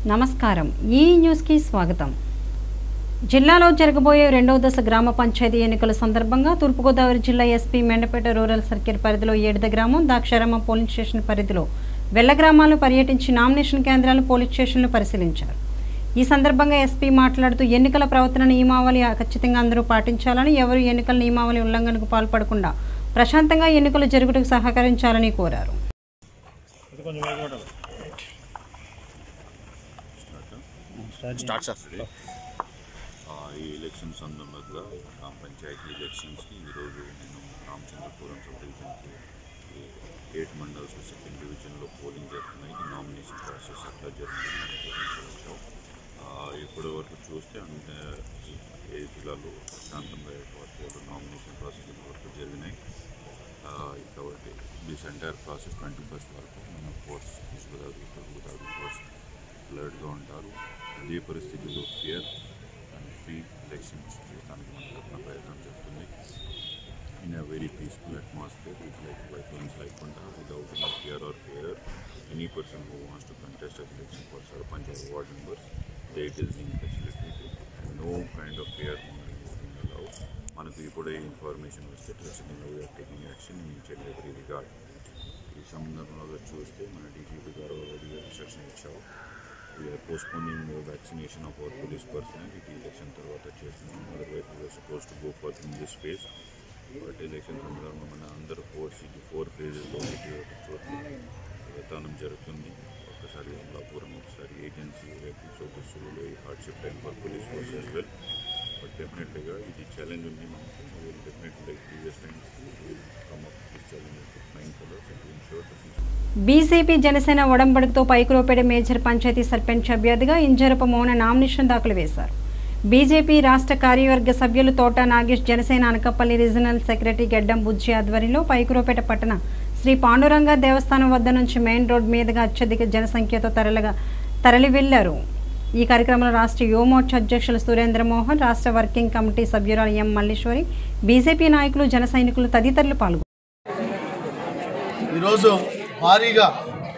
నమస్కారం ఈ న్యూస్కి స్వాగతం జిల్లాలో జరగబోయే రెండవ దశ గ్రామ పంచాయతీ ఎన్నికల సందర్భంగా తూర్పుగోదావరి జిల్లా ఎస్పీ మెండపేట రూరల్ సర్కిల్ పరిధిలో ఏడుద గ్రామం దాక్షారామ పోలింగ్ స్టేషన్ పరిధిలో వెల్ల గ్రామాలు పర్యటించి నామినేషన్ కేంద్రాలు పోలింగ్ స్టేషన్లు పరిశీలించారు ఈ సందర్భంగా ఎస్పీ మాట్లాడుతూ ఎన్నికల ప్రవర్తన నియమావళి ఖచ్చితంగా అందరూ పాటించాలని ఎవరు ఎన్నికల నియమావళి ఉల్లంఘనకు పాల్పడకుండా ప్రశాంతంగా ఎన్నికలు జరుగుటకు సహకరించాలని కోరారు స్టార్ట్ చేస్తుంది ఆ, ఈ ఎలక్షన్ సందర్భంగా గ్రామ పంచాయతీ ఎలక్షన్స్కి ఈరోజు నేను రామచంద్రపురం సబ్ డివిజన్కి ఈ ఎయిట్ మండల్స్ సెకండ్ డివిజన్లో పోలింగ్ జరుగుతున్నాయి ఈ నామినేషన్ ప్రాసెస్ అట్లా జరుగుతుంది ఇప్పటి వరకు చూస్తే అంటే ఈ ఏ జిల్లాలో ప్రశాంతంగా వరకు నామినేషన్ ప్రాసెస్ వరకు జరిగినాయి ఆ, కాబట్టి this entire process twenty first వరకు మన ఫోర్స్ తీసుకురాదు తగ్గుతారు ఫోర్స్ అలర్ట్గా ఉంటారు అదే పరిస్థితుల్లో ఫియర్ అండ్ ఫ్రీ ఎలక్షన్స్ చేయడానికి మన తరఫున ప్రయత్నం జరుగుతుంది in a very peaceful atmosphere with like violence లేకుండా without any fear or fear any person who wants to contest election for sarpanch or ward members they it is being facilitated no kind of fear allow మనకు ఇప్పుడే information వస్తే ఖచ్చితంగా we are taking action in each and every regard ఈ సందర్భంలో చూస్తే మన DGP గారు already instruction ఇచ్చారు we are postponing vaccination of our police personnel ఇది ఎలక్షన్ తర్వాత చేస్తున్నాం otherwise we are suppose to go for in this phase but election సందర్భంగా మన అందరు ఫోర్ సిటీ ఫోర్ ఫేజెస్లో ఒకటి ఒక చోట్ల విధానం జరుగుతుంది ఒకసారి అమలాపురం ఒకసారి ఏజెన్సీ రేపు చోటు సులువులో ఈ hardship time for police force as well but డెఫినెట్లీగా ఇది ఛాలెంజ్ ఉంది మనకి will definitely like previous times come up this challenge nine colours to ensure the BJP Janasena ఒడంబడికతో పైకురోపేట మేజర్ పంచాయతీ సర్పంచ్ అభ్యర్థిగా ఇంజరప మౌన నామినేషన్ దాఖలు వేశారు బీజేపీ రాష్ట్ర కార్యవర్గ సభ్యులు తోట నాగేష్ జనసేన అనకపల్లి రీజనల్ సెక్రటరీ గెడ్డం బుజ్జి ఆధ్వర్యంలో పైకురోపేట పట్టణ శ్రీ పాండురంగ దేవస్థానం వద్ద నుంచి మెయిన్ రోడ్ మీదుగా అత్యధిక జనసంఖ్యతో తరలిగా తరలి వెళ్లారు ఈ కార్యక్రమంలో రాష్ట్ర యువమోర్చా అధ్యక్షులు సురేంద్ర మోహన్ రాష్ట్ర వర్కింగ్ కమిటీ సభ్యురాలు ఎం మల్లేశ్వరి బీజేపీ నాయకులు జన సైనికులు తదితరులు పాల్గొన్నారు ఈరోజు భారీగా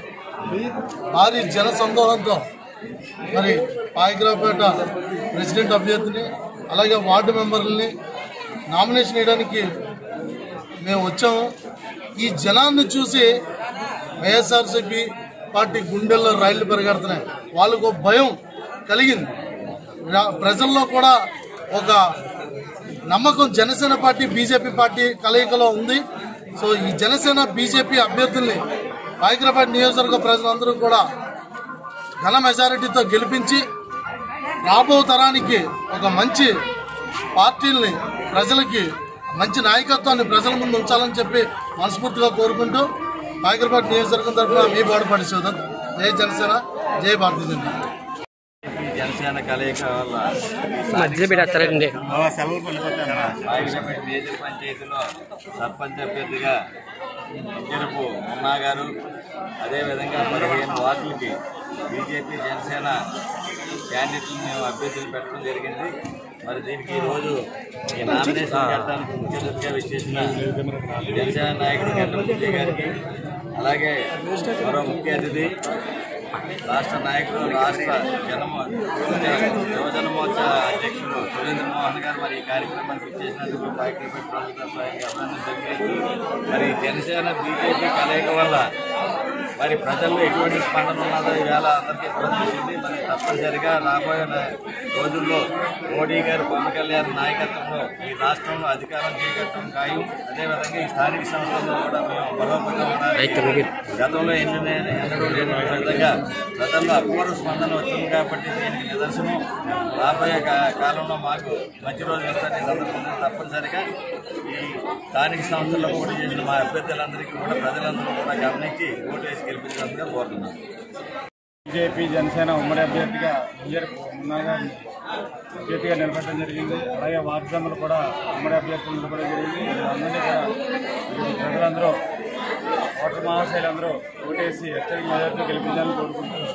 భారీ జన సందోహంతో మరి పాయకరావుపేట ప్రెసిడెంట్ అభ్యర్థిని అలాగే వార్డు మెంబర్లని నామినేషన్ వేయడానికి మేము వచ్చాము ఈ జనాన్ని చూసి వైఎస్ఆర్సీపీ పార్టీ గుండెల్లో రైళ్లు పెరగడుతున్నాయి వాళ్ళకు ఒక భయం కలిగింది రా- ప్రజల్లో కూడా ఒక నమ్మకం జనసేన పార్టీ బీజేపీ పార్టీ కలయికలో ఉంది సో ఈ జనసేన బీజేపీ అభ్యర్థుల్ని పాయకరాపేట నియోజకవర్గ ప్రజలందరూ కూడా ఘన మెజారిటీతో గెలిపించి రాబో తరానికి ఒక మంచి పార్టీల్ని ప్రజలకి మంచి నాయకత్వాన్ని ప్రజల ముందు ఉంచాలని చెప్పి మనస్ఫూర్తిగా కోరుకుంటూ పాయకరాపేట నియోజకవర్గం తరఫున మీ బోడపాటి శోధన్ జై జనసేన జై భారతీయ జనతా ఈ జనసేన కలయిక వల్ల మధ్యలో పెట్టేస్తారండి బాగినపేట మేజర్ పంచాయతీలో సర్పంచ్ అభ్యర్థిగా జరుపు మున్నా గారు అదేవిధంగా పదిహేను వార్డులకి బీజేపీ జనసేన క్యాండిడేట్లను మేము అభ్యర్థులు పెట్టడం జరిగింది మరి దీనికి ఈరోజు ఈ నామినేషన్ పెట్టడానికి ముఖ్య అతిథిగా విచ్చేసిన జనసేన నాయకుడు గడ్డం విజయ్ గారికి అలాగే మరో ముఖ్య అతిథి రాష్ట్ర నాయకులు రాష్ట్ర జనమ యువజన మోర్చా అధ్యక్షుడు సురేంద్ర మోహన్ గారు మరి ఈ కార్యక్రమానికి చేసినందుకు పాయకరపేట ప్రభుత్వ అభినందన తెలియజేస్తూ మరి జనసేన బీజేపీ కలయిక వల్ల మరి ప్రజల్లో ఎటువంటి స్పందన ఉన్నదో ఈవేళ అందరికీ కూడా తెలిసింది మరి తప్పనిసరిగా రాబోయే న- రోజుల్లో మోడీ గారు పవన్ కళ్యాణ్ నాయకత్వంలో ఈ రాష్ట్రంలో అధికారం చేయగట్టడం ఖాయం అదేవిధంగా ఈ స్థానిక సంస్థల్లో కూడా మేము బలోపేతం ఉండాలి గతంలో ఎన్ని ఎన్నడూ లేని విధంగా గతంలో అపూర్వ స్పందన వచ్చింది కాబట్టి దీనికి నిదర్శనం రాబోయే కా- కాలంలో మాకు మంచి రోజు వస్తారని సందర్భంగా తప్పనిసరిగా ఈ స్థానిక సంస్థల్లో పోటీ చేసిన మా అభ్యర్థులందరికీ కూడా ప్రజలందరూ కూడా గమనించి ఓటు వేసి గెలిపించాలని కోరుతున్నాను బీజేపీ జనసేన ఉమ్మడి అభ్యర్థిగా ఇంజర్ మున్నా గారిని అభ్యర్థిగా నిలబెట్టడం జరిగింది అలాగే వార్డు సభ్యులు కూడా ఉమ్మడి అభ్యర్థులు నిలబడడం జరిగింది అందరినీ కూడా ఈ ప్రజలందరూ ఓటర్ మహాశైలందరూ ఓటేసి అత్యధిక మెజార్టీతో గెలిపించాలని కోరుకుంటున్నారు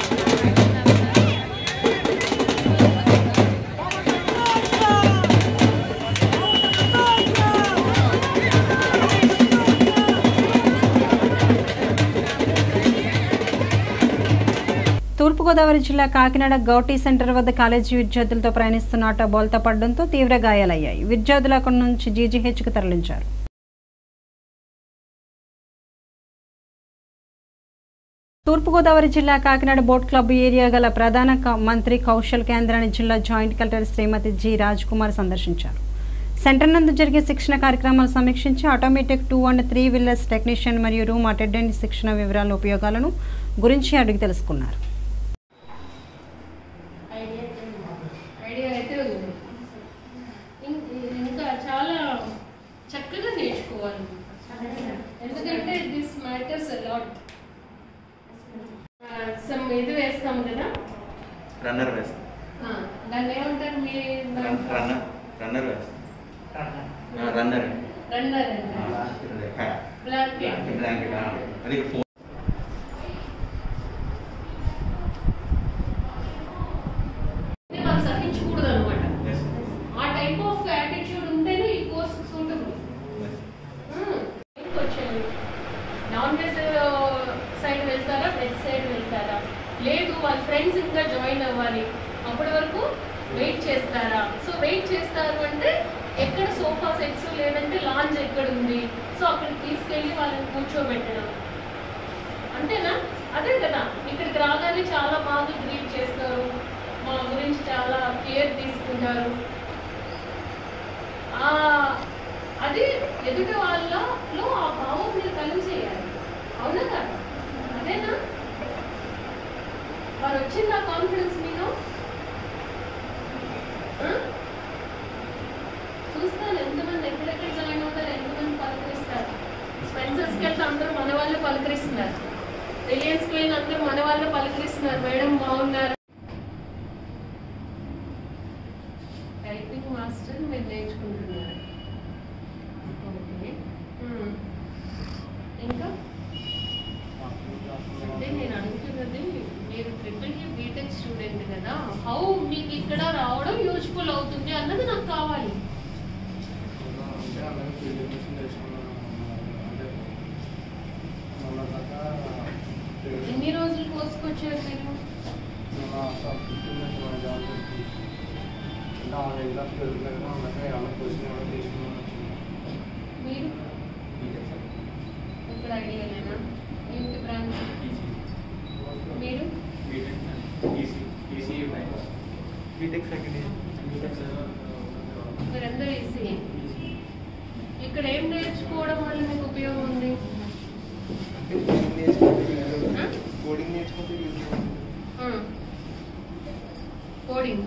Thank తూర్పుగోదావరి జిల్లా కాకినాడ గౌటీ సెంటర్ వద్ద కాలేజీ విద్యార్థులతో ప్రయాణిస్తున్న ఆటో బోల్తా పడడంతో తీవ్ర గాయాలయ్యాయి విద్యార్థులు అక్కడి నుంచి జీజీహెచ్కు తరలించారు తూర్పుగోదావరి జిల్లా కాకినాడ బోట్ క్లబ్ ఏరియా గల ప్రధాన క- మంత్రి కౌశల్ కేంద్రాన్ని జిల్లా joint collector Shrimati G Raj Kumar సందర్శించారు సెంటర్ నందు జరిగే శిక్షణ కార్యక్రమాలు సమీక్షించి automatic two and three wheelers technician మరియు రూమ్ అటెండెంట్ శిక్షణ వివరాల ఉపయోగాలను గురించి అడిగి తెలుసుకున్నారు ఐడియా అయితే ఉంది ఇం- ఇంకా చాలా చక్కగా నేర్చుకోవాలి ఎందుకంటే దిస్ మ్యాటర్స్ అలాట్ సమ్ ఇది వేస్తాం కదా రన్నర్ వేస్తాం ఆ, దాన్ని ఏమంటారు మీ రన్నర్ రన్నర్ వేస్తాం రన్నర్ రన్నర్ బ్లాంకెట్ బ్లాంకెట్ అది ఫోన్ ఇది మనం సహించకూడదు అనమాట ఆ టైప్ ఆఫ్ యాటిట్యూడ్ ఉంటేనే ఈ కోర్స్ సూటబుల్ వచ్చాను నాన్ వెజ్ సైడ్ వెళ్తారా వెజ్ సైడ్ వెళ్తారా లేదు వాళ్ళ ఫ్రెండ్స్ ఇంకా జాయిన్ అవ్వాలి అప్పటి వరకు వెయిట్ చేస్తారా సో వెయిట్ చేస్తారు అంటే ఎక్కడ సోఫా సెట్స్ లేదంటే లాంజ్ ఎక్కడ ఉంది సో అక్కడికి తీసుకెళ్ళి వాళ్ళని కూర్చోబెట్టడం అంతేనా అదే కదా ఇక్కడికి రాగానే చాలా బాగా గ్రీట్ చేస్తారు మా గురించి చాలా కేర్ తీసుకుంటారు ఆ, అది ఎదుటి వాళ్ళలో ఆ భావం మీరు కలిగేయాలి అవునా కదా అదేనా వారు వచ్చింది ఆ కాన్ఫిడెన్స్ మీలో ఆ? చూస్తాను ఎంతమంది ఎక్కడెక్కడ జాయిన్ అవుతారు ఎంతమంది పలకరిస్తారు స్పెన్సర్స్కి వెళ్తే అందరూ మన వాళ్ళు పలకరిస్తున్నారు రిలయన్స్కి వెళ్ళిన అందరూ మన వాళ్ళు పలకరిస్తున్నారు మేడం బాగున్నారు టైపింగ్ మాస్టర్ మీరు నేర్చుకుంటున్నారు ఓకే మ్మ్. ఇంకా అంటే నేను అడుగుతున్నది మీరు ట్రిపుల్ ఈ బీటెక్ స్టూడెంట్ కదా హౌ మీకు ఇక్కడ రావడం యూజ్ఫుల్ అవుతుంది అన్నది నాకు కావాలి ఎన్ని రోజులు కోర్సుకు వచ్చారు మీరు మీరు ఇక్కడ ఐడియాలేనా ఏంటి బ్రాంచ్ మీరు బీటెక్ సెకండ్ మీరందరూ ఈసీ ఇక్కడ ఏం నేర్చుకోవడం వల్ల మీకు ఉపయోగం ఉంది కోడింగ్ నేర్చుకుంటే కోడింగ్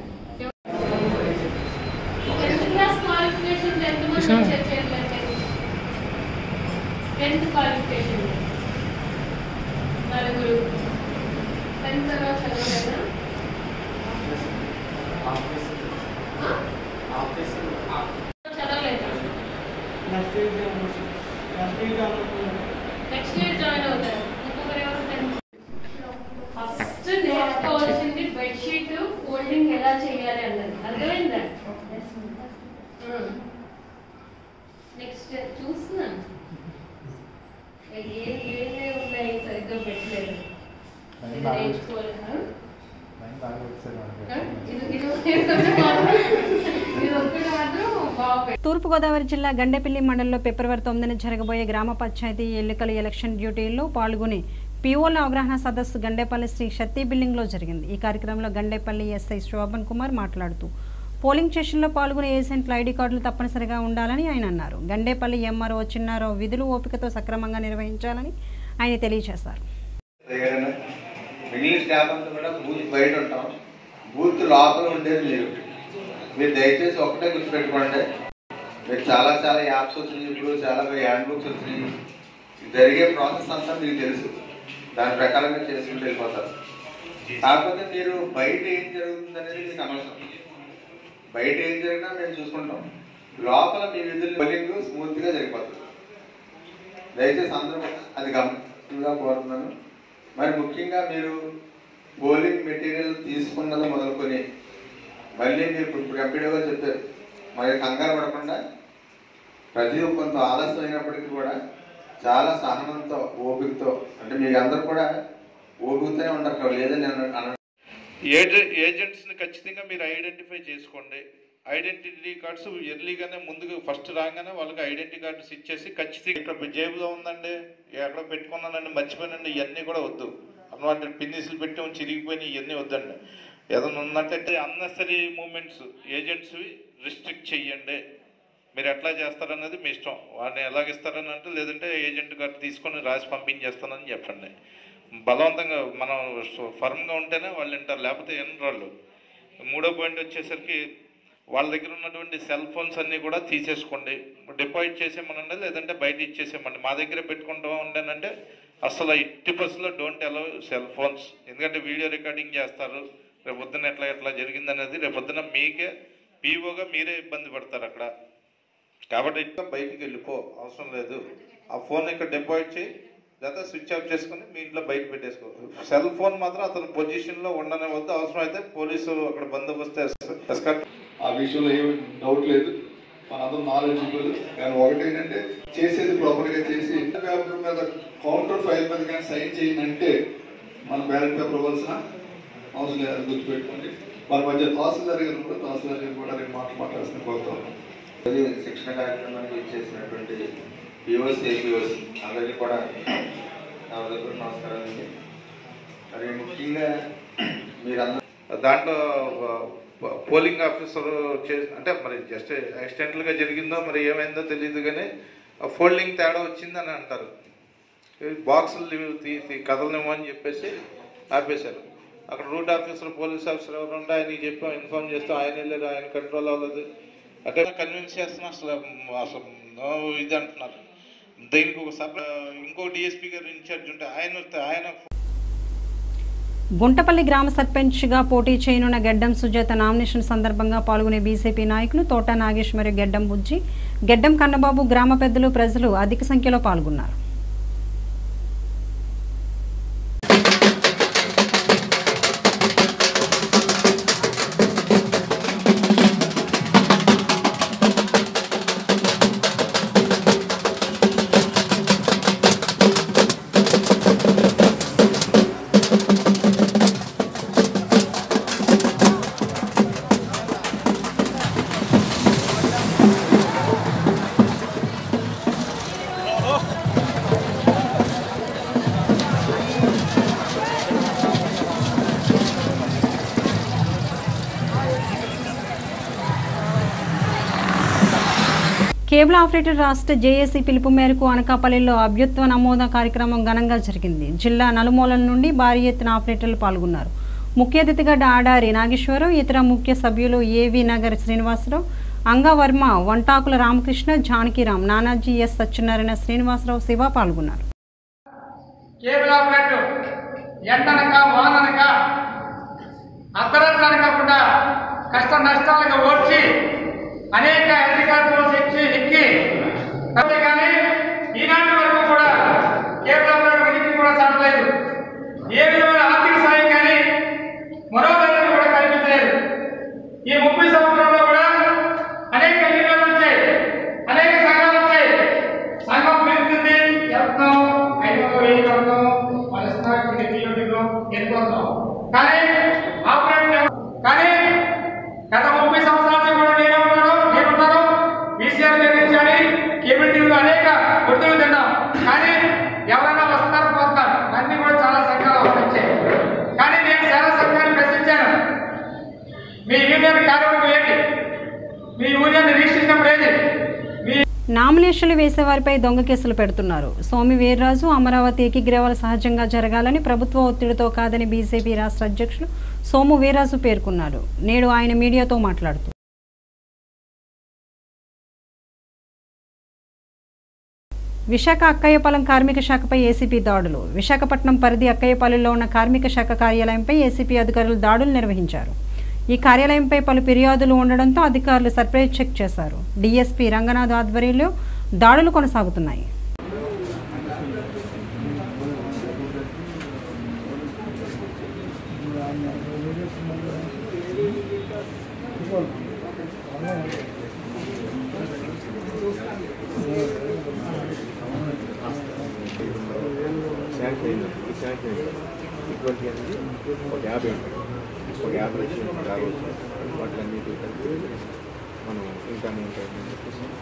టెన్త్ క్లాస్ క్వాలిఫికేషన్ ఎంతమంది వచ్చారు చేయలేదు టెన్త్ క్వాలిఫికేషన్ నలుగురు టెన్త్ తర్వాత చదవలేదా ఆ? చదవలేదా నెక్స్ట్ ఇయర్ జాయిన్ అవుతారు ఇంకొకరు ఎవరు టెన్త్ ఫస్ట్ నేర్చుకోవాల్సింది బెడ్షీట్ ఫోల్డింగ్ ఎలా చేయాలి అన్నది అర్థమైందా నెక్స్ట్ చూస్తున్నాను ఏ ఏమే ఉన్నాయి సరిగ్గా పెట్టలేదు ఇది నేర్చుకోవాలి ఆ? ఆ? ఇది ఇది ఇది మాత్రం ఇది ఒక్కటి మాత్రం బాగా తూర్పుగోదావరి జిల్లా గండేపల్లి మండలంలో ఫిబ్రవరి తొమ్మిదిన జరగబోయే గ్రామ పంచాయతీ ఎన్నికల ఎలక్షన్ డ్యూటీల్లో పాల్గొని పిఓల అవగాహన సదస్సు గండేపల్లి శ్రీ శక్తి బిల్డింగ్లో జరిగింది ఈ కార్యక్రమంలో గండేపల్లి ఎస్ఐ శోభన్ కుమార్ మాట్లాడుతూ పోలింగ్ స్టేషన్లో పాల్గొనే ఏజెంట్ల ఐడి కార్డులు తప్పనిసరిగా ఉండాలని ఆయన అన్నారు గండేపల్లి ఎంఆర్ఓ చిన్నారావు విధులు ఓపికతో సక్రమంగా నిర్వహించాలని ఆయన తెలియజేశారు ఏదైనా మిగిలిన స్టాఫ్ అంతా కూడా బూత్ బయట ఉంటాం బూత్ లోపల ఉండేది మీరు మీరు దయచేసి ఒక్కటే గుర్తుపెట్టుకోండి మీకు చాలా చాలా యాప్స్ వచ్చినాయి ఇప్పుడు చాలా హ్యాండ్ బుక్స్ వచ్చినాయి జరిగే ప్రాసెస్ అంతా మీకు తెలుసు దాని ప్రకారంగా చేసుకుంటూ వెళ్ళిపోతారు కాకపోతే మీరు బయట ఏం జరుగుతుంది అనేది మీకు అనవసరం బయట ఏం జరిగినా మేము చూసుకుంటాం లోపల మీ విధులు పోలింగ్ స్మూత్ గా జరిగిపోతుంది దయచేసి అందరూ అది గమనించగా కోరుతున్నాను మరి ముఖ్యంగా మీరు పోలింగ్ మెటీరియల్ తీసుకున్నది మొదలుకొని మళ్ళీ మీరు ఇప్పుడు ఎంపీడీగా చెప్పారు మరి కంగారు పడకుండా ప్రతి కొంత ఆలస్యం అయినప్పటికీ కూడా చాలా సహనంతో ఓపికతో అంటే మీకు అందరూ కూడా ఓటుతూనే ఉంటారు కదా, లేదని నేను అన ఏజె- ఏజెంట్స్ని ఖచ్చితంగా మీరు ఐడెంటిఫై చేసుకోండి ఐడెంటిటీ కార్డ్స్ ఎర్లీగానే ముందుగా ఫస్ట్ రాగానే వాళ్ళకి ఐడెంటిటీ కార్డ్స్ ఇచ్చేసి ఖచ్చితంగా ఇక్కడ జేబులో ఉందండి ఎక్కడ పెట్టుకున్నానండి మర్చిపోయినండి ఇవన్నీ కూడా వద్దు అన్నమాట పిన్నిసులు పెట్టి చిరిగిపోయినాయి ఇవన్నీ వద్దండి ఏదైనా ఉందంటే అన్నెసరీ మూమెంట్స్ ఏజెంట్స్ రిస్ట్రిక్ట్ చెయ్యండి మీరు ఎట్లా చేస్తారన్నది మీ ఇష్టం వాడిని ఎలాగిస్తారని అంటే లేదంటే ఏజెంట్ కార్డు తీసుకొని రాసి పంపించేస్తానని చెప్పండి బలవంతంగా మనం ఫర్మ్గా ఉంటేనే వాళ్ళు వింటారు లేకపోతే వినరు వాళ్ళు మూడో పాయింట్ వచ్చేసరికి వాళ్ళ దగ్గర ఉన్నటువంటి సెల్ ఫోన్స్ అన్నీ కూడా తీసేసుకోండి డిపాజిట్ చేసేమనండి లేదంటే బయట ఇచ్చేసేమండి మా దగ్గర పెట్టుకుంటాం ఉండేనంటే అసలు ఎట్టి బస్సులో డోంట్ అలౌ సెల్ ఫోన్స్ ఎందుకంటే వీడియో రికార్డింగ్ చేస్తారు రేపు పొద్దున ఎట్లా ఎట్లా జరిగిందనేది రేపు పొద్దున మీకే పీఓగా మీరే ఇబ్బంది పడతారు అక్కడ కాబట్టి ఇంకా బయటికి వెళ్ళిపో అవసరం లేదు ఆ ఫోన్ ఇక్కడ డిపాజిట్ చేయి లేదా స్విచ్ ఆఫ్ చేసుకుని మీ ఇంట్లో బయట పెట్టేసుకో సెల్ ఫోన్ మాత్రం అతని పొజిషన్ లో ఉండనే వద్దు అవసరం అయితే పోలీసులు అక్కడ బందోబస్తు ఎస్కార్ట్ ఆ విషయంలో ఏమి డౌట్ లేదు మనందరం నాలెడ్జబుల్ కానీ ఒకటి ఏంటంటే చేసేది ప్రాపర్ గా చేసి పేపర్ మీద కౌంటర్ ఫైల్ మీద కానీ సైన్ చేయండి మన బ్యాలెట్ పేపర్ ఇవ్వాల్సిన అవసరం లేదని గుర్తుపెట్టుకోండి మన మధ్య తహసీల్దార్ గారు కూడా తహసీల్దార్ గారు కూడా రెండు మాటలు మాట్లాడాల్సిన కోరుతాం ఇది శిక్షణ కార్యక్రమానికి ఇచ్చేసినటువంటి పిఓసి ఏపీఓసి అందరికీ కూడా నా దగ్గర నమస్కారం అండి మరి ముఖ్యంగా మీరందరూ దాంట్లో ప- పోలింగ్ ఆఫీసర్ చే అంటే మరి జస్ట్ యాక్సిడెంటల్ గా జరిగిందో మరి ఏమైందో తెలియదు కానీ ఆ ఫోల్డింగ్ తేడా వచ్చిందని అంటారు ఈ బాక్సులు లీవ్ తీ తీ- కదలనివ్వు అని చెప్పేసి ఆపేశారు అక్కడ రూట్ ఆఫీసర్ పోలీస్ ఆఫీసర్ ఎవరు ఉంటే ఆయనకి చెప్పాం ఇన్ఫార్మ్ చేస్తాం ఆయన వెళ్ళారు ఆయన కంట్రోల్ అవ్వలేదు అంటే కన్విన్స్ చేస్తున్నా అసలు అసలు no ఇది అంటున్నారు దీనికి ఒక సబ్ ఇంకో డిఎస్పీ గారు ఇన్ఛార్జ్ ఉంటే ఆయన వస్తే ఆయన గుంటపల్లి గ్రామ సర్పంచ్గా పోటీ చేయనున్న గెడ్డం సుజాత నామినేషన్ సందర్భంగా పాల్గొనే బీజేపీ నాయకులు తోట నాగేష్ మరియు గెడ్డం బుజ్జి గెడ్డం కన్నబాబు గ్రామ పెద్దలు ప్రజలు అధిక సంఖ్యలో పాల్గొన్నారు కేబుల్ ఆపరేటర్ రాష్ట్ర జేఏసీ పిలుపు మేరకు అనకాపల్లిలో అభ్యత్వ నమోదా కార్యక్రమం ఘనంగా జరిగింది జిల్లా నలుమూలల నుండి భారీ ఎత్తున ఆపరేటర్లు పాల్గొన్నారు ముఖ్య అతిథిగా ఆడారి నాగేశ్వరరావు ఇతర ముఖ్య సభ్యులు ఏవి నగర్ శ్రీనివాసరావు అంగవర్మ వంటాకుల రామకృష్ణ జానకిరామ్ నానాజీ ఎస్ సత్యనారాయణ శ్రీనివాసరావు శివ పాల్గొన్నారు కేబుల్ ఆపరేటర్ ఎండనక వాననక అర్ధరాత్రి అనకుండా కష్ట నష్టాలుగా ఓడ్చి అనేక అధికారులు ఎక్కి ఎక్కి అంతే కానీ ఈనాటి వరకు కూడా కేబుల్ ఆపరేటర్ ఉనికి కూడా చాలలేదు ఏ విధమైన ఆర్థిక సాయం కానీ మరో దగ్గర కూడా కల్పించలేదు ఈ ముప్పై సంవత్సరాల్లో కూడా అనేక యూనియన్లు వచ్చాయి అనేక సంఘాలు వచ్చాయి సంఘం పెరుగుతుంది వెళ్తాం ఐదు వందలు వెయ్యి కడతాం మనసునాకి నెట్టిలో వెళ్ళిపోతాం కానీ ఆపరేటర్ కానీ గత ముప్పై సంవత్సరాల నుంచి కూడా నేను ఉన్నాను నేనున్నాను బీసీఆర్ నిర్మించాలి కేబుల్ టీవీలో అనేక ఒత్తిడి తిన్నాం కానీ ఎవరైనా వస్తారు పోతారు అన్ని కూడా చాలా సంఘాలు వచ్చాయి కానీ నేను చాలా సంఘాన్ని ప్రశ్నించాను మీ యూనియన్ కార్యక్రమం ఏంటి మీ యూనియన్ రిజిస్ట్రేషన్ ఏది మీ నామినేషన్లు వేసేవారిపై దొంగ కేసులు పెడుతున్నారు సోమి వీర్రాజు అమరావతి ఏకీగ్రీవాలు సహజంగా జరగాలని ప్రభుత్వ ఒత్తిడితో కాదని బీజేపీ రాష్ట్ర అధ్యక్షులు సోము వీర్రాజు పేర్కొన్నారు నేడు ఆయన మీడియాతో మాట్లాడుతూ విశాఖ అక్కయ్యపాలెం కార్మిక శాఖపై ఏసీపీ దాడులు విశాఖపట్నం పరిధి అక్కయ్యపాలెంలో ఉన్న కార్మిక శాఖ కార్యాలయంపై ఏసీపీ అధికారులు దాడులు నిర్వహించారు ఈ కార్యాలయంపై పలు ఫిర్యాదులు ఉండడంతో అధికారులు సర్ప్రైజ్ చెక్ చేశారు డీఎస్పీ రంగనాథ్ ఆధ్వర్యంలో దాడులు కొనసాగుతున్నాయి టీ ట్వంటీ అనేది ఒక యాభై ఉంటుంది ఒక యాభై వచ్చి యాభై వస్తుంది వాటిలన్నిటి కలిపి మనం ఇంకా అమౌంట్ అయిందని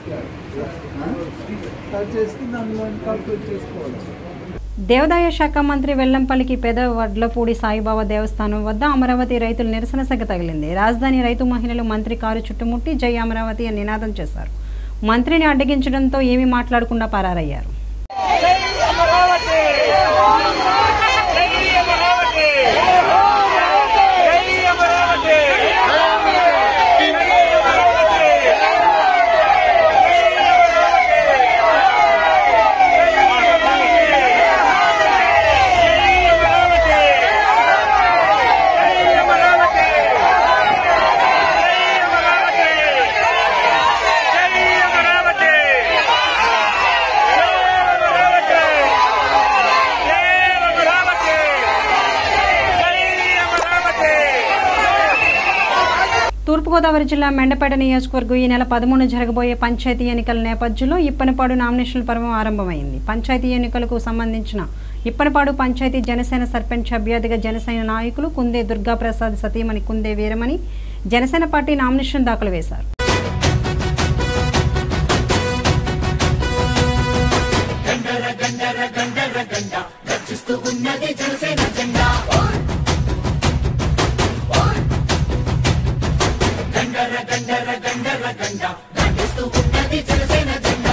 చేసి దానిలో కాల్కులేట్ చేసుకోవచ్చు దేవాదాయ శాఖ మంత్రి వెల్లంపల్లికి పెద వడ్లపూడి సాయిబాబా దేవస్థానం వద్ద అమరావతి రైతుల నిరసన సగ తగిలింది రాజధాని రైతు మహిళలు మంత్రి కారు చుట్టుముట్టి జై అమరావతి అని నినాదం చేశారు మంత్రిని అడ్డగించడంతో ఏమీ మాట్లాడకుండా పరారయ్యారు తూర్పుగోదావరి జిల్లా మెండపేట నియోజకవర్గం ఈ నెల పదమూడు జరగబోయే పంచాయతీ ఎన్నికల నేపథ్యంలో ఇప్పనపాడు నామినేషన్ల పర్వం ఆరంభమైంది పంచాయతీ ఎన్నికలకు సంబంధించిన ఇప్పనపాడు పంచాయతీ జనసేన సర్పంచ్ అభ్యర్థిగా జనసేన నాయకులు కుందే దుర్గాప్రసాద్ సతీమణి కుందే వీరమణి జనసేన పార్టీ నామినేషన్ దాఖలు వేశారు ఉన్నది జనసేన జెండా గండర గండర గండర గండ గండిస్తూ ఉన్నది జనసేన జెండా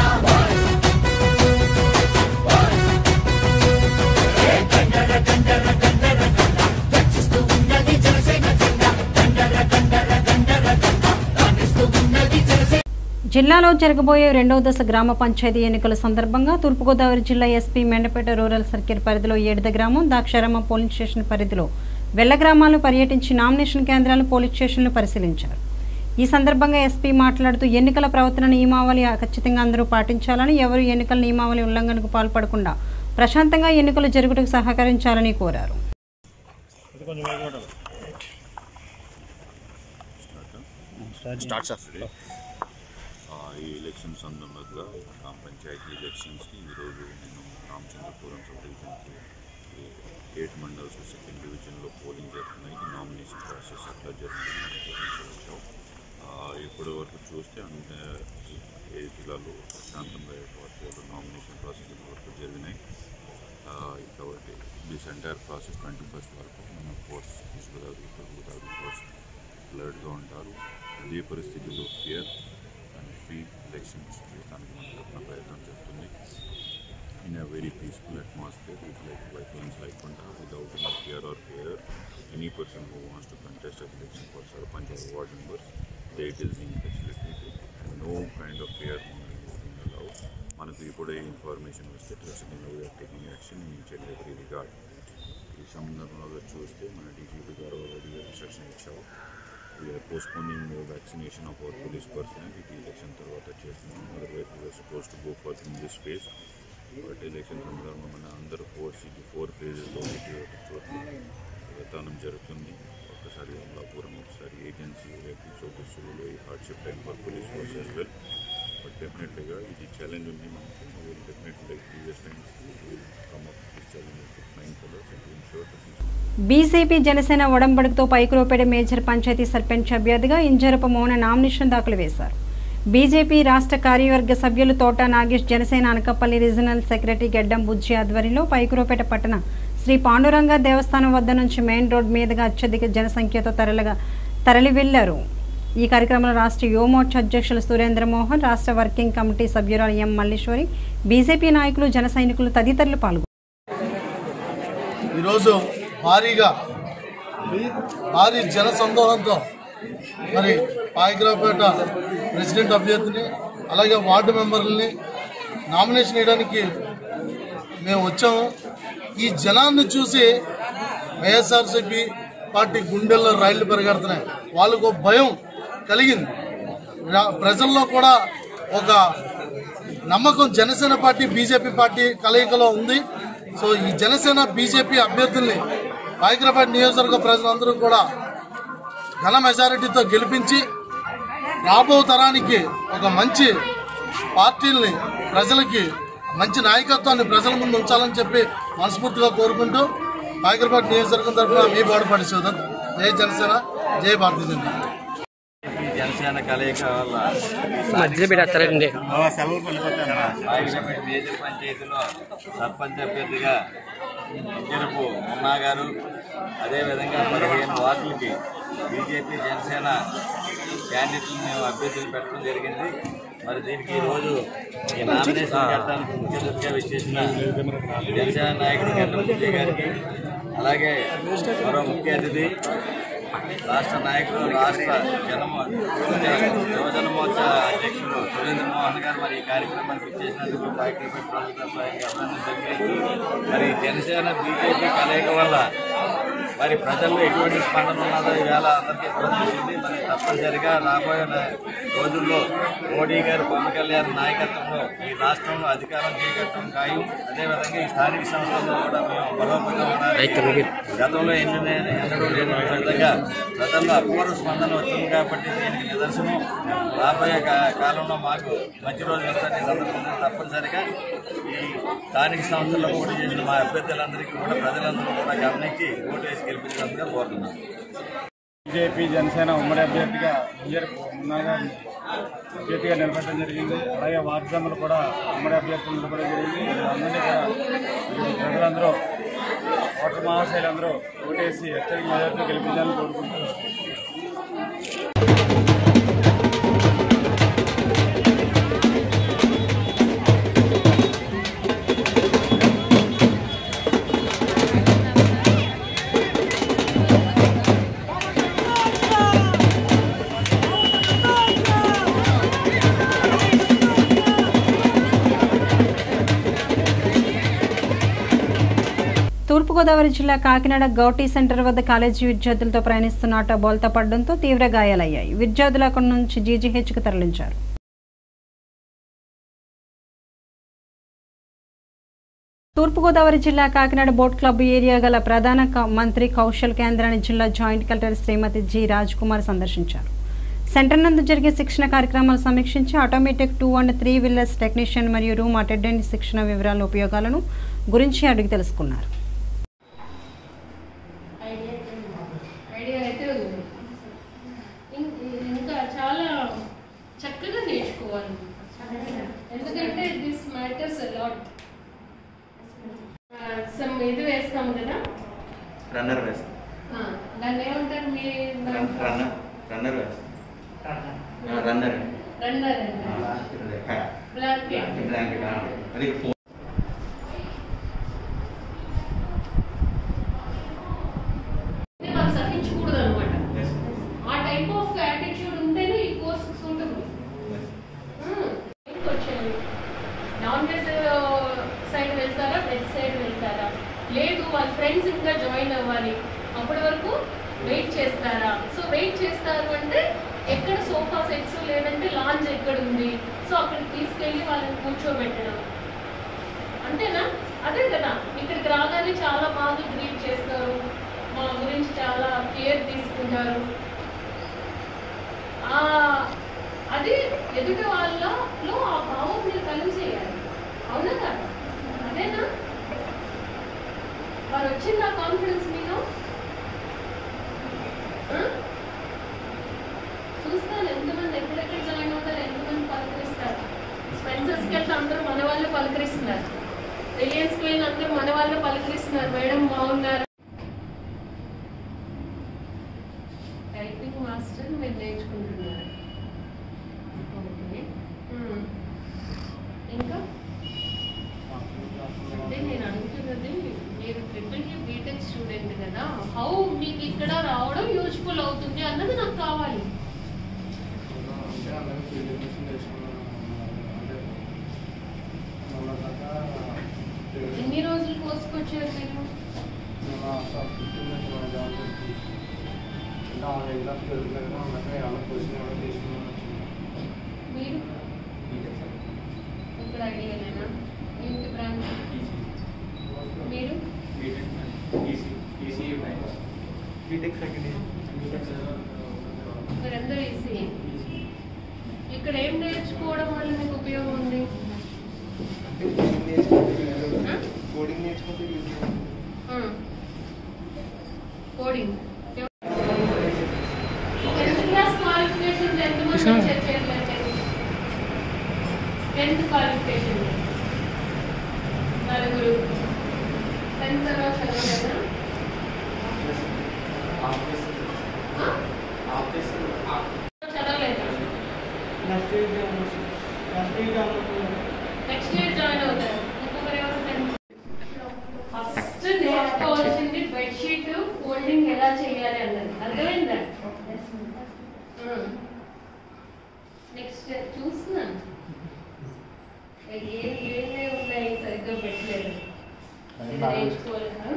గండర గండర గండర గండ గర్జిస్తూ ఉన్నది జనసేన జెండా గండర గండర గండర గండ గండిస్తూ ఉన్నది జనసేన జిల్లాలో జరగబోయే రెండవ దశ గ్రామ పంచాయతీ ఎన్నికల సందర్భంగా తూర్పుగోదావరి జిల్లా ఎస్పీ మెండపేట రూరల్ సర్కిల్ పరిధిలో ఏడుద గ్రామం దాక్షారామ పోలింగ్ స్టేషన్ పరిధిలో వెల్ల గ్రామాలను పర్యటించి నామినేషన్ కేంద్రాలు పోలీస్ స్టేషన్లు పరిశీలించారు ఈ సందర్భంగా ఎస్పీ మాట్లాడుతూ ఎన్నికల ప్రవర్తన నియమావళి ఖచ్చితంగా అందరూ పాటించాలని ఎవరు ఎన్నికల నియమావళి ఉల్లంఘనకు పాల్పడకుండా ప్రశాంతంగా ఎన్నికలు జరుగుటకు సహకరించాలని కోరారు స్టార్ట్ చేస్తుంది ఆ, ఈ ఎలక్షన్ సందర్భంగా గ్రామ పంచాయతీ ఎలక్షన్స్కి ఈరోజు నేను రామచంద్రపురం సబ్ డివిజన్కి ఈ ఎయిట్ మండల్స్ సెకండ్ డివిజన్లో పోలింగ్ జరుగుతున్నాయి ఈ నామినేషన్ ప్రాసెస్ ఎట్లా జరుగుతుంది ఇప్పటి వరకు చూస్తే అంటే ఏ జిల్లాలో ప్రశాంతంగా వరకు నామినేషన్ ప్రాసెస్ వరకు జరిగినాయి ఆ, కాబట్టి this entire process twenty first వరకు మన ఫోర్స్ తీసుకురాదు గోదావరి ఫోర్స్ అలర్ట్గా ఉంటారు అదే పరిస్థితుల్లో ఫియర్ అండ్ ఫ్రీ ఎలక్షన్స్ చేయడానికి మన తరఫున ప్రయత్నం చేస్తుంది in a very peaceful atmosphere with like violence లేకుండా without any fear or fear any person who wants to contest election for sarpanch or ward members they it is being facilitated and no kind of fear allow మనకు ఇప్పుడే information వస్తే ఖచ్చితంగా we are taking action in each and every regard ఈ సందర్భంలో చూస్తే మన DGP గారు already instruction ఇచ్చారు we are postponing vaccination of our police personnel ఇది ఎలక్షన్ తర్వాత చేస్తున్నాం otherwise we are suppose to go for in this phase but election సందర్భంగా మన అందరు ఫోర్ సిటీ ఫోర్ ఫేజెస్లో ఒకటి ఒక చోట్ల విధానం జరుగుతుంది ఒకసారి అమలాపురం ఒకసారి ఏజెన్సీ రేపు చోటు ఈ hardship time for police force as well but డెఫినెట్లీగా ఇది ఛాలెంజ్ ఉంది మనకి will definitely like previous times will come up this challenge with nine colours and ensure BJP Janasena ఒడంబడికతో పైకురోపేట మేజర్ పంచాయతీ సర్పంచ్ అభ్యర్థిగా ఇంజరప మౌన నామినేషన్ దాఖలు వేశారు బీజేపీ రాష్ట్ర కార్యవర్గ సభ్యులు తోట నాగేష్ జనసేన అనకపల్లి రీజనల్ సెక్రటరీ గెడ్డం బుజ్జి ఆధ్వర్యంలో పైకురోపేట పట్టణ శ్రీ పాండురంగ దేవస్థానం వద్ద నుంచి మెయిన్ రోడ్ మీదుగా అత్యధిక జనసంఖ్యతో తరలిగా తరలి వెళ్లారు ఈ కార్యక్రమంలో రాష్ట్ర యువమోర్చా అధ్యక్షులు సురేంద్ర మోహన్ రాష్ట్ర వర్కింగ్ కమిటీ సభ్యురాలు ఎం మల్లేశ్వరి బీజేపీ నాయకులు జన సైనికులు తదితరులు పాల్గొన్నారు ఈరోజు భారీగా భారీ జన సందోహంతో మరి పాయకరావుపేట ప్రెసిడెంట్ అభ్యర్థిని అలాగే వార్డు మెంబర్లని నామినేషన్ వేయడానికి మేము వచ్చాము ఈ జనాన్ని చూసి వైఎస్ఆర్సీపీ పార్టీ గుండెల్లో రైళ్లు పెరగడుతున్నాయి వాళ్ళకు ఒక భయం కలిగింది రా- ప్రజల్లో కూడా ఒక నమ్మకం జనసేన పార్టీ బీజేపీ పార్టీ కలయికలో ఉంది సో ఈ జనసేన బీజేపీ అభ్యర్థుల్ని పాయకరాపేట నియోజకవర్గ ప్రజలందరూ కూడా ఘన మెజారిటీతో గెలిపించి రాబో తరానికి ఒక మంచి పార్టీల్ని ప్రజలకి మంచి నాయకత్వాన్ని ప్రజల ముందు ఉంచాలని చెప్పి మనస్ఫూర్తిగా కోరుకుంటూ పాయకరపేట నియోజకవర్గం తరఫున మీ బోర్డు పరిశోధన్ జై జనసేన జై భారతీయ జనతా ఈ జనసేన కలయిక వల్ల మధ్యలో పెట్టేస్తారండి బాయిలపేట మేజర్ పంచాయతీలో సర్పంచ్ అభ్యర్థిగా జరుపు మున్నా గారు అదేవిధంగా పదిహేను వార్డులకి బీజేపీ జనసేన క్యాండిడేట్లు మేము అభ్యర్థులు పెట్టడం జరిగింది మరి దీనికి ఈరోజు ఈ నామినేషన్ కట్టడానికి ముఖ్య అతిథిగా విచ్చేసిన జనసేన నాయకుడు గంట విజయ్ గారికి అలాగే మరో ముఖ్య అతిథి రాష్ట్ర నాయకులు రాష్ట్ర జనమో యువజన మోర్చా అధ్యక్షుడు సురేంద్ర మోహన్ గారు మరి ఈ కార్యక్రమానికి ఇచ్చేసినందుకు పార్టీపై ప్రభుత్వంపై అభినందన తెలియజేస్తూ మరి జనసేన బీజేపీ కలయిక వల్ల మరి ప్రజల్లో ఎటువంటి స్పందన ఉన్నదో ఈవేళ అందరికీ కూడా తెలిసింది మరి తప్పనిసరిగా రాబోయే న- రోజుల్లో మోడీ గారు పవన్ కళ్యాణ్ నాయకత్వంలో ఈ రాష్ట్రంలో అధికారం చేకట్టడం ఖాయం అదేవిధంగా ఈ స్థానిక సంస్థల్లో కూడా మేము బలోపేతం ఉండాలి గతంలో ఎన్ని ఎన్నడూ లేని విధంగా ప్రజల్లో అపూర్వ స్పందన వచ్చింది కాబట్టి దీనికి నిదర్శనం రాబోయే కా- కాలంలో మాకు మంచి రోజులు వస్తాయని ఈ సందర్భంగా తప్పనిసరిగా ఈ స్థానిక సంస్థల్లో పోటీ చేసిన మా అభ్యర్థులందరికీ కూడా ప్రజలందరూ కూడా గమనించి ఓటు వేసి గెలిపించాల్సిందిగా కోరుతున్నాను బీజేపీ జనసేన ఉమ్మడి అభ్యర్థిగా ఇంజర్ మున్నా గారిని అభ్యర్థిగా నిలబెట్టడం జరిగింది అలాగే వార్డు సభ్యులు కూడా ఉమ్మడి అభ్యర్థులు నిలబడడం జరిగింది అందరినీ కూడా ఈ ప్రజలందరూ ఓటర్ మహాశైలందరూ ఓటేసి అత్యధిక మెజార్టీ గెలిపించాలని కోరుకుంటున్నారు తూర్పుగోదావరి జిల్లా కాకినాడ గౌటీ సెంటర్ వద్ద కాలేజీ విద్యార్థులతో ప్రయాణిస్తున్న ఆటో బోల్తా పడడంతో తీవ్ర గాయాలయ్యాయి విద్యార్థులు అక్కడి నుంచి జీజీహెచ్కు తరలించారు తూర్పుగోదావరి జిల్లా కాకినాడ బోట్ క్లబ్ ఏరియా గల ప్రధాన క- మంత్రి కౌశల్ కేంద్రాన్ని జిల్లా joint collector Shrimati G Raj Kumar సందర్శించారు సెంటర్ నందు జరిగే శిక్షణ కార్యక్రమాలు సమీక్షించి automatic two and three wheelers technician మరియు రూమ్ అటెండెంట్ శిక్షణ వివరాల ఉపయోగాలను గురించి అడిగి తెలుసుకున్నారు ఐడియా అయితే ఉంది ఇం- ఇంకా చాలా చక్కగా నేర్చుకోవాలి ఎందుకంటే దిస్ మ్యాటర్స్ అలాట్ సమ్ ఇది వేస్తాం కదా రన్నర్ వేస్తాం ఆ, దాన్ని ఏమంటారు మీ రన్నర్ రన్నర్ వేస్తాం రన్నర్ రన్నర్ బ్లాంకెట్ బ్లాంకెట్ అది ఫోన్ మనం సహించకూడదు అనమాట ఆ టైప్ ఆఫ్ యాటిట్యూడ్ ఉంటేనే ఈ కోర్స్ సూటబుల్ వచ్చాను నాన్ వెజ్ సైడ్ వెళ్తారా వెజ్ సైడ్ వెళ్తారా లేదు వాళ్ళ ఫ్రెండ్స్ ఇంకా జాయిన్ అవ్వాలి అప్పటి వరకు వెయిట్ చేస్తారా సో వెయిట్ చేస్తారు అంటే ఎక్కడ సోఫా సెట్స్ లేదంటే లాంజ్ ఎక్కడ ఉంది సో అక్కడికి తీసుకెళ్ళి వాళ్ళని కూర్చోబెట్టడం అంతేనా అదే కదా ఇక్కడికి రాగానే చాలా బాగా గ్రీట్ చేస్తారు మా గురించి చాలా కేర్ తీసుకుంటారు ఆ అది ఎదుటి వాళ్ళలో ఆ భావం మీరు కలిసేయాలి అవునా కదా అదేనా వారు వచ్చింది ఆ కాన్ఫిడెన్స్ మీలో ఆ? చూస్తాను ఎంతమంది ఎక్కడెక్కడ జాయిన్ అవుతారు ఎంతమంది పలకరిస్తారు స్పెన్సర్స్కి వెళ్తే అందరూ మన వాళ్ళు పలకరిస్తున్నారు రిలయన్స్కి వెళ్ళిన అందరూ మన వాళ్ళు పలకరిస్తున్నారు మేడం బాగున్నారు టైపింగ్ మాస్టర్ మీరు నేర్చుకుంటున్నారు ఓకే మ్మ్. ఇంకా అంటే నేను అడుగుతున్నది మీరు ట్రిపుల్ ఈ బీటెక్ స్టూడెంట్ కదా హౌ మీకు ఇక్కడ రావడం యూజ్ఫుల్ అవుతుంది అన్నది నాకు కావాలి అంటే అందరూ ఫీలింగ్స్ నేర్చుకున్నాను అంటే మొన్న దాకా ఎన్ని రోజులు కోర్సుకు వచ్చారు మీరు మొన్న ఫిఫ్టీన్ మినిట్స్ మన జాబ్ చేసి ఇంకా మన ఎగ్జామ్స్ జరుగుతుంది కదా అందుకే వాళ్ళ కోచింగ్ కూడా తీసుకున్నాను మీరు ఇక్కడ ఐడియాలేనా ఏంటి బ్రాంచ్ మీరు బీటెక్ సెకండ్ ఇయర్ మీరందరూ ఈసీ ఇక్కడ ఏం నేర్చుకోవడం వల్ల మీకు ఉపయోగం ఉంది అంటే కోడింగ్ నేర్చుకుంటే కోడింగ్ నేర్చుకుంటే యూజ్ ఆ. కోడింగ్ టెన్త్ క్లాస్ క్వాలిఫికేషన్ ఎంతమంది వచ్చారు చేతులకి టెన్త్ క్వాలిఫికేషన్ నలుగురు టెన్త్ తర్వాత చదవలేదా ఆ? చదవలేదా నెక్స్ట్ ఇయర్ జాయిన్ అవుతారు ఇంకొకరు ఎవరు టెన్త్ ఫస్ట్ నేర్చుకోవాల్సింది బెడ్షీట్ ఫోల్డింగ్ ఎలా చేయాలి అన్నది అర్థమైందా నెక్స్ట్ చూస్తున్నాను ఏ ఏమే ఉన్నాయి సరిగ్గా పెట్టలేదు ఇది నేర్చుకోవాలి ఆ?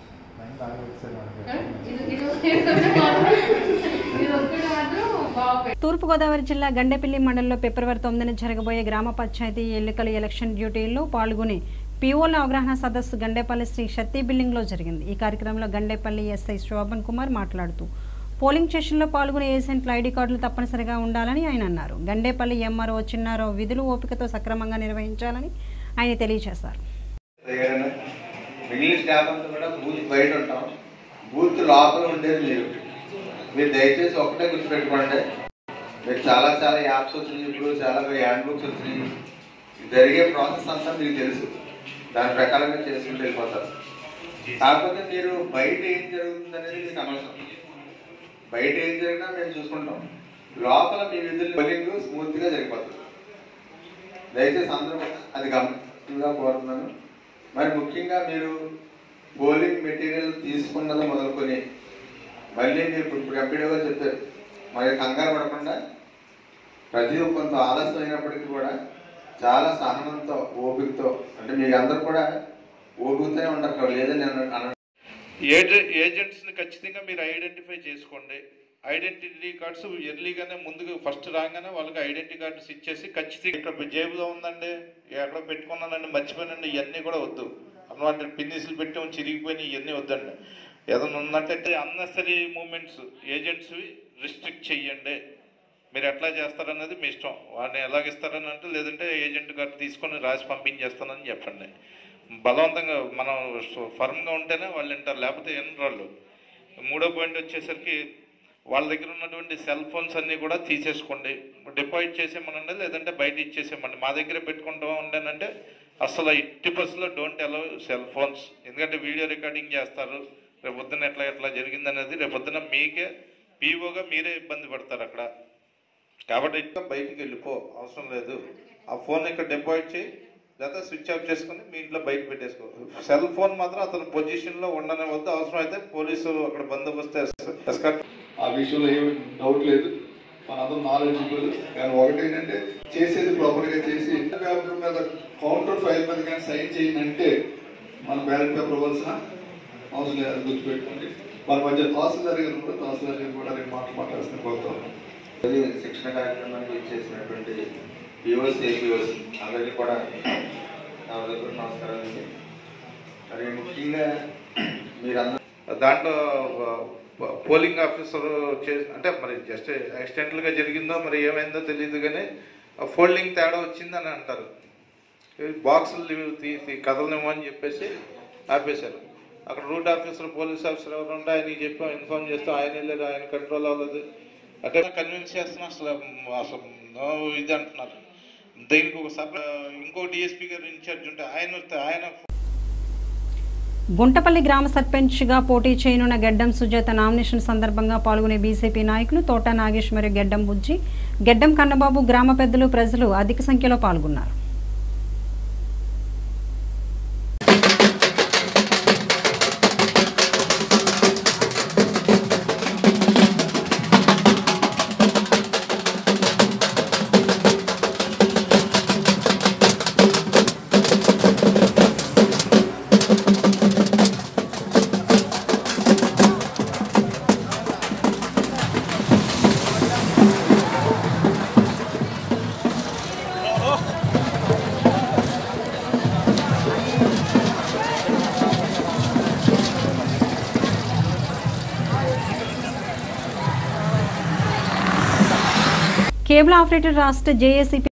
ఆ? ఇది ఇది ఇది ఒకటి మాత్రం ఇది ఒక్కటి మాత్రం బాగా తూర్పుగోదావరి జిల్లా గండేపల్లి మండలంలో ఫిబ్రవరి తొమ్మిదిన జరగబోయే గ్రామ పంచాయతీ ఎన్నికల ఎలక్షన్ డ్యూటీల్లో పాల్గొని పిఓల అవగాహన సదస్సు గండేపల్లి శ్రీ శక్తి బిల్డింగ్లో జరిగింది ఈ కార్యక్రమంలో గండేపల్లి ఎస్ఐ శోభన్ కుమార్ మాట్లాడుతూ పోలింగ్ స్టేషన్లో పాల్గొనే ఏజెంట్ల ఐడి కార్డులు తప్పనిసరిగా ఉండాలని ఆయన అన్నారు గండేపల్లి ఎంఆర్ఓ చిన్నారావు విధులు ఓపికతో సక్రమంగా నిర్వహించాలని ఆయన తెలియజేశారు ఏదైనా మిగిలిన స్టాఫ్ అంతా కూడా బూత్ బయట ఉంటాం బూత్ లోపల ఉండేది మీరు మీరు దయచేసి ఒకటే గుర్తుపెట్టుకోండి మీకు చాలా చాలా యాప్స్ వచ్చినాయి ఇప్పుడు చాలా హ్యాండ్ బుక్స్ వచ్చినాయి జరిగే ప్రాసెస్ అంతా మీకు తెలుసు దాని ప్రకారంగా చేసుకుంటూ వెళ్ళిపోతారు కాకపోతే మీరు బయట ఏం జరుగుతుంది అనేది మీకు అనవసరం బయట ఏం జరిగినా మేము చూసుకుంటాం లోపల మీ విధులు పోలింగ్ స్మూత్ గా జరిగిపోతుంది దయచేసి అందరూ అది గమనించగా కోరుతున్నాను మరి ముఖ్యంగా మీరు పోలింగ్ మెటీరియల్ తీసుకున్నది మొదలుకొని మళ్ళీ మీరు ఇప్పుడు ఎంపీడీగా చెప్పారు మరి కంగారు పడకుండా ప్రతి కొంత ఆలస్యం అయినప్పటికీ కూడా చాలా సహనంతో ఓపికతో అంటే మీకు అందరూ కూడా ఓపికతోనే ఉంటారు కదా, లేదని నేను అన ఏజె- ఏజెంట్స్ని ఖచ్చితంగా మీరు ఐడెంటిఫై చేసుకోండి ఐడెంటిటీ కార్డ్స్ ఎర్లీగానే ముందుగా ఫస్ట్ రాగానే వాళ్ళకి ఐడెంటిటీ కార్డ్స్ ఇచ్చేసి ఖచ్చితంగా ఇక్కడ జేబులో ఉందండి ఎక్కడ పెట్టుకున్నానండి మర్చిపోయినండి ఇవన్నీ కూడా వద్దు అన్నమాట పిన్నిసులు పెట్టాము చిరిగిపోయినాయి ఇవన్నీ వద్దండి ఏదైనా ఉందంటే అన్నెసరీ మూమెంట్స్ ఏజెంట్స్ రిస్ట్రిక్ట్ చెయ్యండి మీరు ఎట్లా చేస్తారన్నది మీ ఇష్టం వాడిని ఎలాగిస్తారని అంటే లేదంటే ఏజెంట్ కార్డు తీసుకొని రాసి పంపించేస్తానని చెప్పండి బలవంతంగా మనం ఫర్మ్గా ఉంటేనే వాళ్ళు వింటారు లేకపోతే వినరు వాళ్ళు మూడో పాయింట్ వచ్చేసరికి వాళ్ళ దగ్గర ఉన్నటువంటి సెల్ ఫోన్స్ అన్నీ కూడా తీసేసుకోండి డిపాజిట్ చేసేమనండి లేదంటే బయట ఇచ్చేసేమండి మా దగ్గర పెట్టుకుంటాం ఉండేనంటే అసలు ఎట్టి బస్సులో డోంట్ అలౌ సెల్ ఫోన్స్ ఎందుకంటే వీడియో రికార్డింగ్ చేస్తారు రేపు పొద్దున ఎట్లా ఎట్లా జరిగింది అనేది రేపు పొద్దున మీకే పీఓగా మీరే ఇబ్బంది పడతారు అక్కడ కాబట్టి ఇంకా బయటికి వెళ్ళిపో అవసరం లేదు ఆ ఫోన్ ఇక్కడ డిపాజిట్ చేయి లేదా స్విచ్ ఆఫ్ చేసుకుని మీ ఇంట్లో బయట పెట్టేసుకో సెల్ ఫోన్ మాత్రం అతని పొజిషన్ లో ఉండనే వద్దు అవసరం అయితే పోలీసు అక్కడ బందోబస్తు ఎస్కార్ట్ ఆ విషయంలో ఏమి డౌట్ లేదు మనందరం నాలెడ్జిబుల్ కానీ ఒకటి ఏంటంటే చేసేది ప్రాపర్ గా చేసి పేపర్ మీద కౌంటర్ ఫైల్ మీద కానీ సైన్ చేయండి మన బ్యాలెట్ పేపర్ ఇవ్వాల్సిన అవసరం లేదు అది గుర్తుపెట్టుకోండి మన మధ్య తహసీల్దార్ గారు కూడా తహసీల్దార్ గారు కూడా రెండు మాటలు మాట్లాడాల్సిన కోరుతాం ఇది శిక్షణ కార్యక్రమానికి ఇచ్చేసినటువంటి పిఓసి ఏపీఓసి అందరికీ కూడా నా దగ్గర నమస్కారం అండి మరి ముఖ్యంగా మీరందరూ దాంట్లో ఆ, పోలింగ్ ఆఫీసర్ చే అంటే మరి జస్ట్ యాక్సిడెంటల్ గా జరిగిందో మరి ఏమైందో తెలియదు కానీ ఆ ఫోల్డింగ్ తేడా వచ్చిందని అంటారు బాక్సులు లివ్ తీ తీ- కదలనివ్వు అని చెప్పేసి ఆపేశారు అక్కడ రూట్ ఆఫీసర్ పోలీస్ ఆఫీసర్ ఎవరు ఉంటే ఆయనకి చెప్పాం ఇన్ఫార్మ్ చేస్తాం ఆయన వెళ్ళారు ఆయన కంట్రోల్ అవ్వలేదు అంటే కన్విన్స్ చేస్తున్నా అసలు అసలు no ఇది అంటున్నారు దీనికి ఒక సబ్ ఇంకో డిఎస్పీ గారు ఇన్ఛార్జ్ ఉంటే ఆయన వస్తే ఆయన గుంటపల్లి గ్రామ సర్పంచ్గా పోటీ చేయనున్న గెడ్డం సుజాత నామినేషన్ సందర్భంగా పాల్గొనే బీజేపీ నాయకులు తోట నాగేష్ మరియు గెడ్డం బుజ్జి గెడ్డం కన్నబాబు గ్రామ పెద్దలు ప్రజలు అధిక సంఖ్యలో పాల్గొన్నారు కేబుల్ ఆపరేటర్ రాష్ట్ర జేఏసీ